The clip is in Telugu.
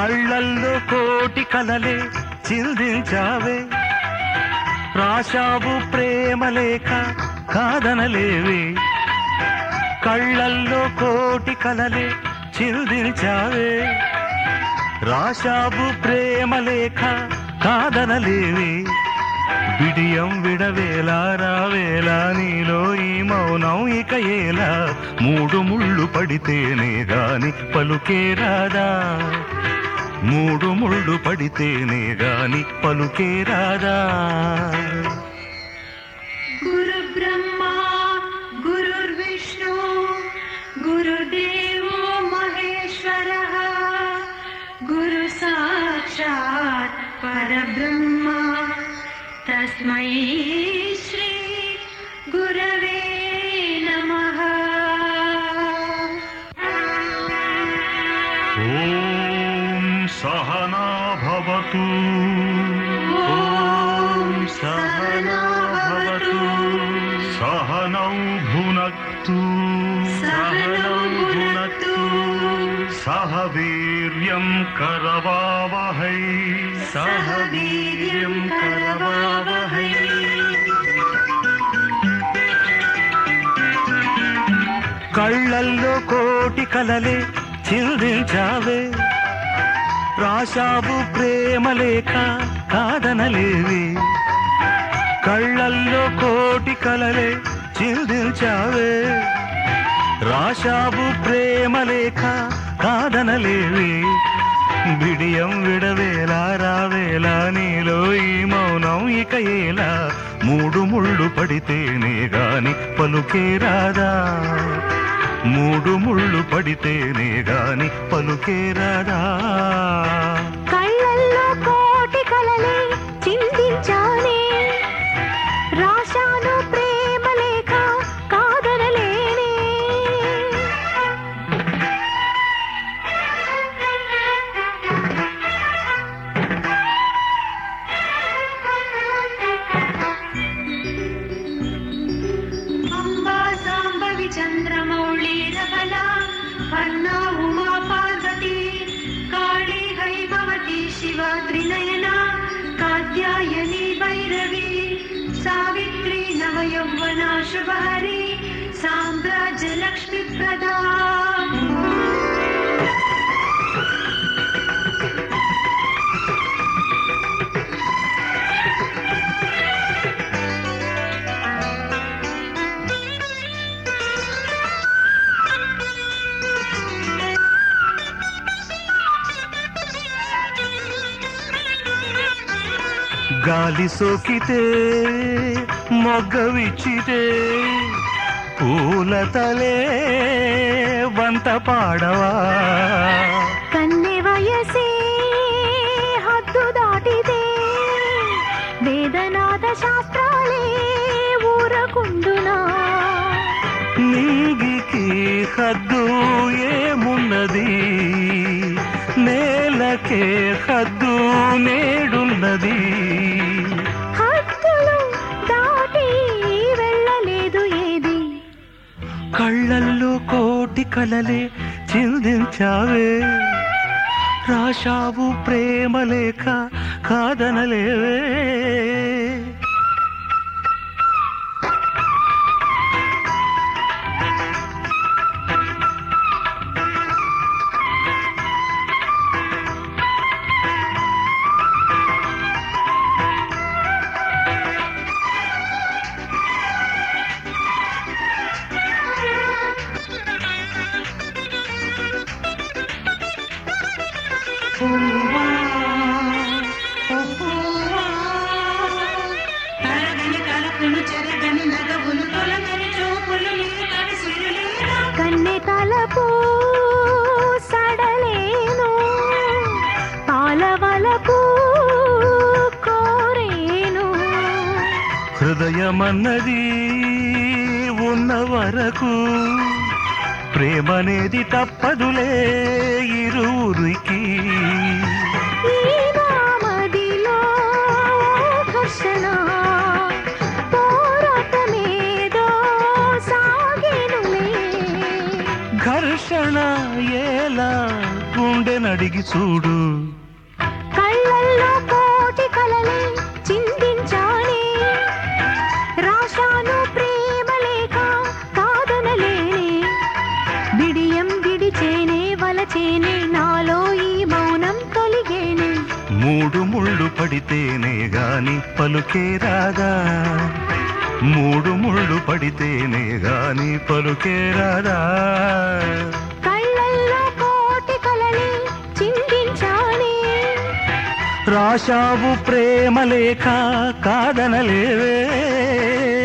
కళ్ళల్లో కోటి కలలే చిందించావే రాశావు ప్రేమ లేఖ కాదనలేవే కళ్ళల్లో కోటి కలలే చిందించావే రాశావు ప్రేమ లేఖ కాదనలేవే బిడియం విడవేలా రావేలా నీలో ఈ మౌనం ఇక ఏలా మూడు ముళ్ళు పడితేనే గాని పలుకే రాదా మూడు ముళ్ళు పడితేనే గాని పలుకే రాదా గురు బ్రహ్మ గురుర్విష్ణు గురుదేవో మహేశ్వర గురు సాక్షాత్ పరబ్రహ్మ తస్మై శ్రీ గురవే నమః ఓం సహనా భవతు ఓం సహనా భవతు సహనౌ భునక్తు సహనౌ భునక్తు. సహ వీర్యం కరవావహై సహ వీర్యం కరవావహై కళ్ళల్లో కోటి కలలే చిందించావే రాశావు ప్రేమ లేఖ కాదనలేవి కళ్ళల్లో కోటి కలలే చిందించావే రాశావు ప్రేమ లేఖ కాదనలేవి బిడియం విడవేలా రావేలా నీలో ఈ మౌనం ఇక ఏలా మూడు ముళ్ళు పడితేనే గాని పలుకే రాదా మూడు ముళ్ళు పడితేనే గాని పలుకే రాదా కళ్ళల్లో కోటి కలలే చిందించానే రాశాను ప్రేమ లేఖ కాదనలేనే అంబా సాంబవి చంద్రమౌళి రబల అన్నా ఉమా పార్వతి కాళీ హైమవతి శివ త్రినయన కాత్యాయని భైరవి సావిత్రి నవయౌవన శుభహరి సామ్రాజ్య లక్ష్మి ప్రదా గాలి సోకితే మొగ్గవిచ్చితే పూల తలే వంత పాడవా కన్నె వయసే హద్దు దాటితే వేదనాద శాస్త్రాలే ఊరకుండునా నీగికి హద్దు ఏమున్నది నేలకే హద్దు నేడున్నది హద్దులు దాటి వెళ్ళలేదు ఏది కళ్ళల్లో కోటి కలలే చిందించావే రాశావు ప్రేమ లేఖ కాదనలేవే తరగని తలపులు చెరగని నగవులు తొలగని చూపులు నీకని సిరులేనా కన్నె తలపు సడలేను పాలవలపు కోరేను హృదయమన్నది ఉన్న వరకు ప్రేమనేది తప్పదులే ఇరువురికి ఈ నామదిలో ఘర్షణ పోరాటమేదో సాగేనులే ఘర్షణ ఎలా గుండె నడిగి చూడు కళ్ళల్లో కోటి కలలే చిందించానే రాశాను ప్రేమ లేఖ కాదనలేనే బిడియం విడిచేనే వలచేనే నాలో ఈ మౌనం తొలిగేనే మూడు ముళ్ళు పడితేనే గాని పలుకే రాగా మూడు ముళ్ళు పడితేనే గాని పలుకే రాదా కళ్ళల్లో కోటి కలలే చిందించానే రాశావు ప్రేమ లేఖ కాదనలేవే